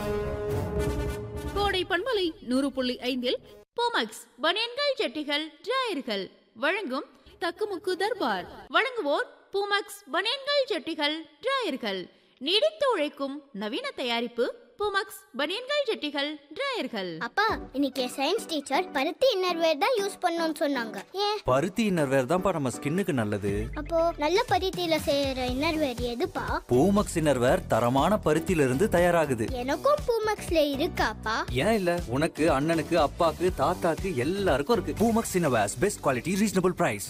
கோடை பண்பலை நூறு புள்ளி ஐந்தில் போமக்ஸ் பனியன்கள் ஜட்டிகள் டிராயர்கள் வழங்கும் தக்குமுக்கு தர்பார் வழங்குவோர் பூமக்ஸ் பனியன்கள் ஜட்டிகள் டிராயர்கள் நீடித்து உழைக்கும் நவீன தயாரிப்பு பூமக்ஸ் பனியன்கள் ஜட்டிகள் டிராயர்கள் அப்பா இன்னைக்கு சயின்ஸ் டீச்சர் பருத்தி இன்னர்வேர் தான் யூஸ் பண்ணணும்னு சொன்னாங்க ஏன் பருத்தி இன்னர்வேர் தான்ப்பா நம்ம ஸ்கின்னுக்கு நல்லது அப்போ நல்ல பருத்தியில செய்யற இன்னர்வேர் எதுப்பா பூமக்ஸ் இன்னர்வேர் தரமான பருத்தியில இருந்து தயாராகுது எனக்கும் பூமக்ஸ்ல இருக்காப்பா ஏன் இல்ல உனக்கு அண்ணனுக்கு அப்பாக்கு தாத்தாக்கு எல்லாருக்கும் இருக்கு Poomex innerwears best quality reasonable price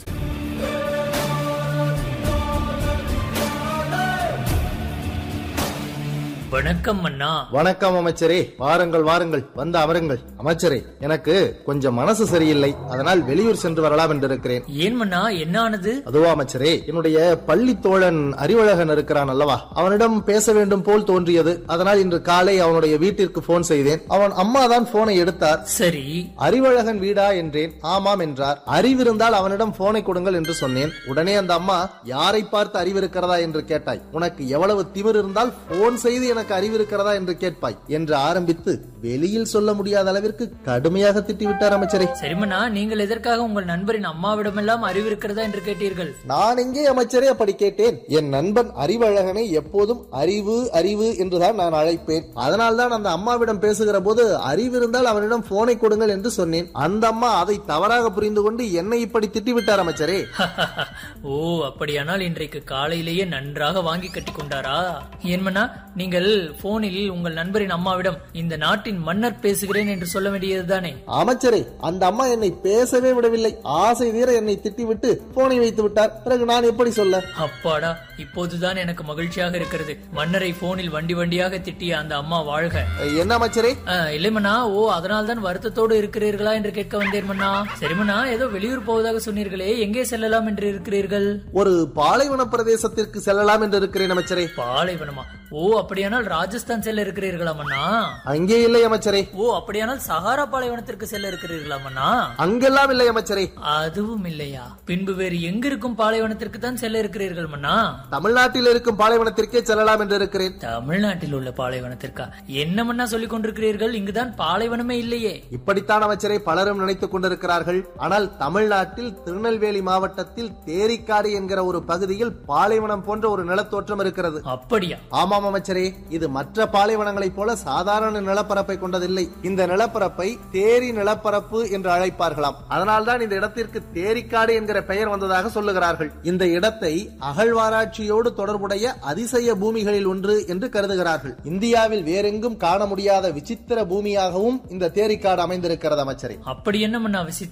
வணக்கம் அண்ணா வணக்கம் அமைச்சரே வாருங்கள் வாருங்கள் வந்து அமருங்கள் அமைச்சரே எனக்கு கொஞ்சம் மனசு சரியில்லை அதனால் வெளியூர் சென்று வரலாம் என்று இருக்கிறேன் ஏன் மன்னா என்ன ஆனது அதுவா அமைச்சரே என்னுடைய பள்ளி தோழன் அறிவழகன் இருக்கிறான் அல்லவா அவனிடம் பேச வேண்டும் போல் தோன்றியது அதனால் இன்று காலை அவனுடைய வீட்டிற்கு போன் செய்தேன் அவன் அம்மா தான் போனை எடுத்தார் சரி அறிவழகன் வீடா என்றேன் ஆமாம் என்றார் அறிவிருந்தால் அவனிடம் போனை கொடுங்கள் என்று சொன்னேன் உடனே அந்த அம்மா யாரை பார்த்து அறிவிருக்கிறதா என்று கேட்டாய் உனக்கு எவ்வளவு திமிர் இருந்தால் போன் செய்து எனக்கு அறிவிருக்கிறதா என்று கேட்பாய் என்று ஆரம்பித்து வெளியில் சொல்ல முடியாத அளவிற்கு கடுமையாக திட்டிவிட்டார் அமைச்சரே சரி மன்னா நீங்கள் எதற்காக உங்கள் நண்பரின் அம்மாவிடமெல்லாம் அறிவு இருக்கிறதா என்று கேட்டீர்கள் நான் எங்கே அமைச்சரே அப்படி கேட்டேன் என் நண்பன் அறிவழகனை எப்போதும் அறிவு அறிவு என்றுதான் நான் அழைப்பேன் அதனால்தான் அந்த அம்மாவிடம் பேசுகிற போது அறிவு இருந்தால் அவனிடம் போனை கொடுங்கள் என்று சொன்னேன் அந்த அம்மா அதை தவறாக புரிந்து கொண்டு என்னை இப்படி திட்டிவிட்டார் அமைச்சரே ஓ அப்படியானால் இன்றைக்கு காலையிலேயே நன்றாக வாங்கி கட்டி கொண்டாரா ஏன் மன்னா நீங்கள் போனில் உங்கள் நண்பரின் அம்மாவிடம் இந்த நாட்டின் மன்னர் பேசுகிறேன் என்று சொல்ல வேண்டியதுதானே அமைச்சரே அந்த அம்மா என்னை பேசவே விடவில்லை ஆசை தீர என்னை திட்டிவிட்டு போனை வைத்து விட்டார் பிறகு நான் எப்படி சொல்ல அப்பாடா இப்போதுதான் எனக்கு மகிழ்ச்சியாக இருக்கிறது மன்னரை போனில் வண்டி வண்டியாக திட்டிய அந்த அம்மா வாழ்க என்ன அமைச்சரே ஆ, இல்லை மன்னா ஓ அதனால் தான் வருத்தத்தோடு இருக்கிறீர்களா என்று கேட்க வந்தேன் மன்னா சரி மன்னா ஏதோ வெளியூர் போவதாக சொன்னீர்களே எங்கே செல்லலாம் என்று இருக்கிறீர்கள் ஒரு பாலைவன பிரதேசத்திற்கு செல்லலாம் என்று இருக்கிறேன் அமைச்சரே பாலைவனமா ஓ அப்படியானால் ராஜஸ்தான் செல்ல இருக்கிறீர்களா மன்னா அங்கே இல்லை அமைச்சரே ஓ அப்படியானால் சஹாரா பாலைவனத்திற்கு செல்ல இருக்கிறீர்களா மன்னா அங்கெல்லாம் இல்லை அமைச்சரே அதுவும் இல்லையா பின்பு வேறு எங்க இருக்கும் பாலைவனத்திற்கு தான் செல்ல இருக்கிறீர்கள் மன்னா தமிழ்நாட்டில் இருக்கும் பாலைவனத்திற்கே செல்லலாம் என்று இருக்கிறேன் தமிழ்நாட்டில் உள்ள பாலைவனத்திற்கா என்ன மன்னா சொல்லிக் கொண்டிருக்கிறீர்கள் இங்குதான் பாலைவனமே இல்லையே இப்படித்தான் அமைச்சரை பலரும் நினைத்துக் கொண்டிருக்கிறார்கள் ஆனால் தமிழ்நாட்டில் திருநெல்வேலி மாவட்டத்தில் தேரிக்காடு என்கிற ஒரு பகுதியில் பாலைவனம் போன்ற ஒரு நிலத்தோற்றம் இருக்கிறது அப்படியா ஆமாம் அமைச்சரே இது மற்ற பாலைவனங்களைப் போல சாதாரண நிலப்பரப்பை கொண்டதில்லை இந்த நிலப்பரப்பை தேரி நிலப்பரப்பு என்று அழைப்பார்களாம் அதனால்தான் இந்த இடத்திற்கு தேரிக்காடு என்கிற பெயர் வந்ததாக சொல்லுகிறார்கள் இந்த இடத்தை அகழ்வாராய்ச்சியோடு தொடர்புடைய அதிசய பூமிகளில் ஒன்று என்று கருதுகிறார்கள் இந்தியாவில் வேறெங்கும் காண முடியாத விசித்திர பூமியாகவும் இந்த தேரிக்காடு அமைந்திருக்கிறது அமைச்சரே அப்படி என்ன மன்னா விசித்திரம்